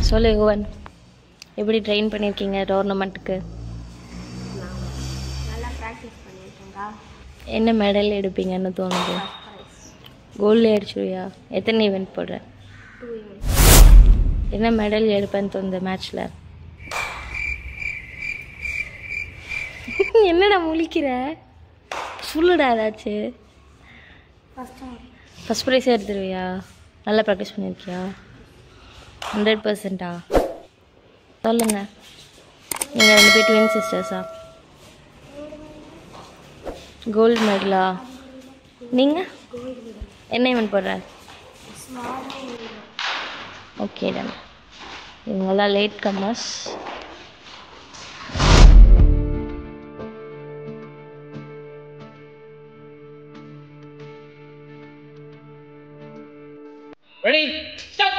சொல்லு யுவன் எப்படி ட்ரெயின் பண்ணியிருக்கீங்க டோர்னமெண்ட்டுக்கு நல்லா ப்ராக்டிஸ் பண்ணியிருக்கேங்க்கா என்ன மெடல் எடுப்பீங்கன்னு தோணுது கோல்டு அடிச்சுருவியா எத்தனை ஈவெண்ட் போடுற டூ ஈவெண்ட் என்ன மெடல் எடுப்பேன்னு தோணுது மேட்ச்சில் என்னடா முழிக்கிற சொல்லுடா ஏதாச்சும் ஃபஸ்ட் ஃபஸ்ட் ப்ரைஸே எடுத்துருவியா நல்லா ப்ராக்டிஸ் பண்ணியிருக்கியா ஹண்ட்ரட் பர்சன்டா சொல்லுங்க நீங்கள் ரெண்டு பேர் ட்வின் சிஸ்டர்ஸா கோல்டு மெடலா நீங்கள் என்ன ஈவெண்ட் போடுற ஓகே டன் இவங்கெல்லாம் லேட் கம்மர்ஸ் Ready? Start!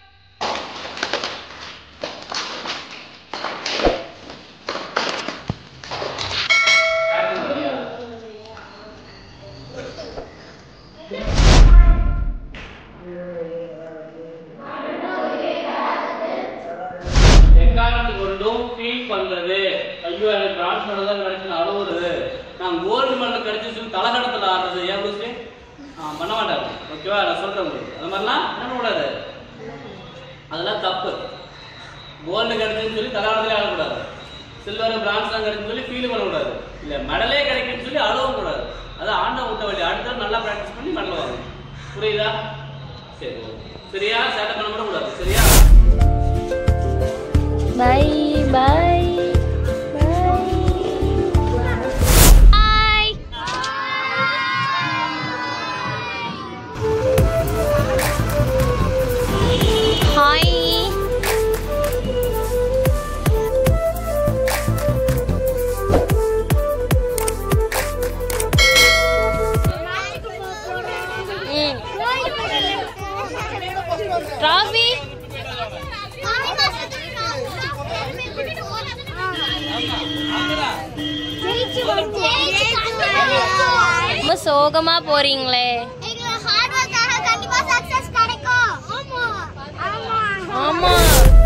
எக்காரணத்துக்கு கொண்டும் ஃபீல் பண்றது ஐயோ எனக்கு பிரான்ஸ் மெடல் தான் கிடைச்சு அழுவுறது நான் கோல்டு மெடல் கிடைச்சு சொல்லி தலகடத்தில் ஆடுறது ஏன் புரிச்சு ஆ பண்ண மாட்டாங்க ஓகேவா நான் சொல்றேன் உங்களுக்கு அந்த மாதிரிலாம் என்ன பண்ணக்கூடாது அதெல்லாம் தப்பு கோல்டு கிடைச்சுன்னு சொல்லி தலகடத்திலே ஆடக்கூடாது சில்வர் பிரான்ஸ் தான் கிடைச்சுன்னு சொல்லி ஃபீல் பண்ணக்கூடாது இல்ல மெடலே கிடைக்குன்னு சொல்லி அழுவும் கூடாது அது ஆண்ட விட்ட வழி அடுத்த நல்லா ப்ராக்டிஸ் பண்ணி மெடல் வாங்க புரியுதா சரி okay. சரியா சேட்டை பண்ண கூட கூடாது சரியா bye bye bye hi trophy ரொம்ப சோகமா போறீங்களே ஆமா